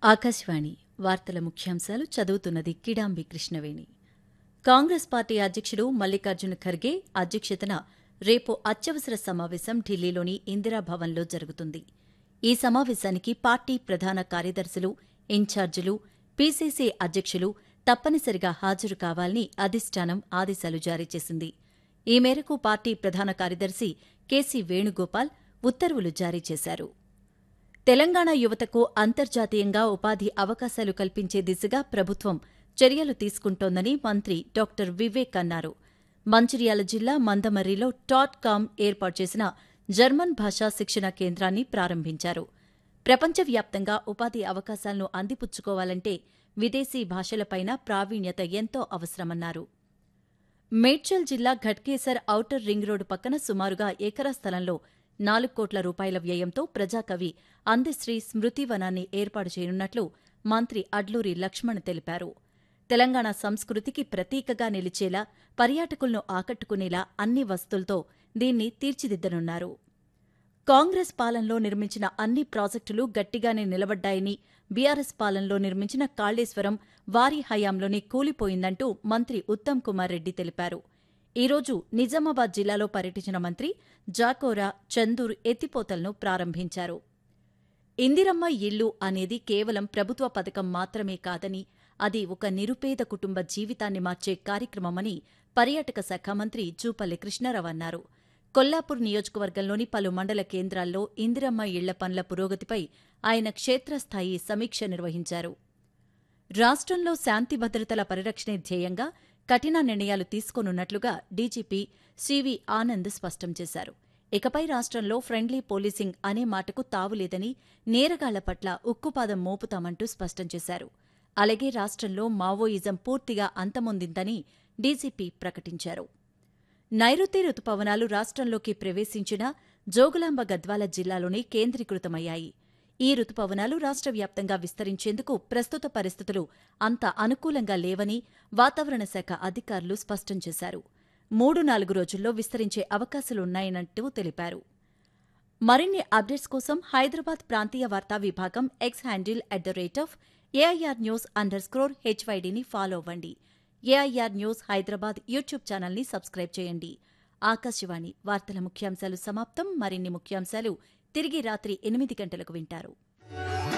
ఆకాశవాణి వార్తల ముఖ్యాంశాలు చదువుతున్నది కిడాంబి కృష్ణవేణి కాంగ్రెస్ పార్టీ అధ్యక్షుడు మల్లికార్జున ఖర్గే అధ్యక్షతన రేపు అత్యవసర సమావేశం ఢిల్లీలోని ఇందిరాభవన్లో జరుగుతుంది ఈ సమావేశానికి పార్టీ ప్రధాన కార్యదర్శులు ఇన్ఛార్జీలు పీసీసీ అధ్యక్షులు తప్పనిసరిగా హాజరు కావాలని అధిష్టానం ఆదేశాలు జారీ చేసింది ఈ మేరకు పార్టీ ప్రధాన కార్యదర్శి కేసీ వేణుగోపాల్ ఉత్తర్వులు జారీ చేశారు తెలంగాణ యువతకు అంతర్జాతీయంగా ఉపాధి అవకాశాలు కల్పించే దిశగా ప్రభుత్వం చర్యలు తీసుకుంటోందని మంత్రి డాక్టర్ వివేక్ అన్నారు మంచిర్యాల జిల్లా మందమర్రిలో టాట్ కామ్ ఏర్పాటు చేసిన జర్మన్ భాషా శిక్షణ కేంద్రాన్ని ప్రారంభించారు ప్రపంచవ్యాప్తంగా ఉపాధి అవకాశాలను అందిపుచ్చుకోవాలంటే విదేశీ భాషలపైన ప్రావీణ్యత ఎంతో అవసరమన్నారు మేడ్చల్ జిల్లా ఘట్కేసర్ ఔటర్ రింగ్ రోడ్డు పక్కన సుమారుగా ఎకరా స్థలంలో నాలుగు కోట్ల రూపాయల వ్యయంతో ప్రజాకవి అందశ్రీ స్మృతివనాన్ని ఏర్పాటు చేయనున్నట్లు మంత్రి అడ్లూరి లక్ష్మణ్ తెలిపారు తెలంగాణ సంస్కృతికి ప్రతీకగా నిలిచేలా పర్యాటకులను ఆకట్టుకునేలా అన్ని వస్తువులతో దీన్ని తీర్చిదిద్దనున్నారు కాంగ్రెస్ పాలనలో నిర్మించిన అన్ని ప్రాజెక్టులు గట్టిగానే నిలబడ్డాయని బీఆర్ఎస్ పాలనలో నిర్మించిన కాళేశ్వరం వారి హయాంలోనే కూలిపోయిందంటూ మంత్రి ఉత్తమ్ కుమార్ రెడ్డి తెలిపారు ఈ రోజు నిజామాబాద్ జిల్లాలో పర్యటించిన మంత్రి జాకోరా చందూర్ ఎత్తిపోతలను ప్రారంభించారు ఇందిరమ్మ ఇల్లు అనేది కేవలం ప్రభుత్వ పథకం మాత్రమే కాదని అది ఒక నిరుపేద కుటుంబ జీవితాన్ని మార్చే కార్యక్రమమని పర్యాటక శాఖ మంత్రి జూపల్లి కృష్ణారావు అన్నారు కొల్లాపూర్ నియోజకవర్గంలోని పలు మండల కేంద్రాల్లో ఇందిరమ్మ ఇళ్ల పనుల పురోగతిపై ఆయన క్షేత్రస్థాయి సమీక్ష నిర్వహించారు రాష్ట్రంలో శాంతి భద్రతల పరిరక్షణే ధ్యేయంగా కఠిన నిర్ణయాలు తీసుకోనున్నట్లుగా డీజీపీ సివి ఆనంద్ స్పష్టం చేశారు ఇకపై రాష్ట్రంలో ఫ్రెండ్లీ పోలీసింగ్ అనే మాటకు తావులేదని నేరగాళ్ల పట్ల ఉక్కుపాదం మోపుతామంటూ స్పష్టం చేశారు అలాగే రాష్ట్రంలో మావోయిజం పూర్తిగా అంతమొందిందని డీజీపీ ప్రకటించారు నైరుతి రుతుపవనాలు రాష్ట్రంలోకి ప్రవేశించిన జోగులాంబ గద్వాల జిల్లాలోనే కేంద్రీకృతమయ్యాయి ఈ రుతుపవనాలు రాష్ట్ర వ్యాప్తంగా విస్తరించేందుకు ప్రస్తుత పరిస్థితులు అంత అనుకూలంగా లేవని వాతావరణ శాఖ అధికారులు స్పష్టం చేశారు మూడు నాలుగు రోజుల్లో విస్తరించే అవకాశాలున్నాయన్నట్టు తెలిపారు మరిన్ని అప్డేట్స్ కోసం హైదరాబాద్ ప్రాంతీయ వార్తా విభాగం X handle at the rate of AIR news underscore హెచ్వైడీని ఫాలో అవ్వండి ఏఐఆర్ న్యూస్ హైదరాబాద్ యూట్యూబ్ ఛానల్ని సబ్స్క్రైబ్ చేయండి ఆకాశవాణి వార్తల ముఖ్యాంశాలు సమాప్తం మరిన్ని ముఖ్యాంశాలు తిరిగి రాత్రి ఎనిమిది గంటలకు వింటారు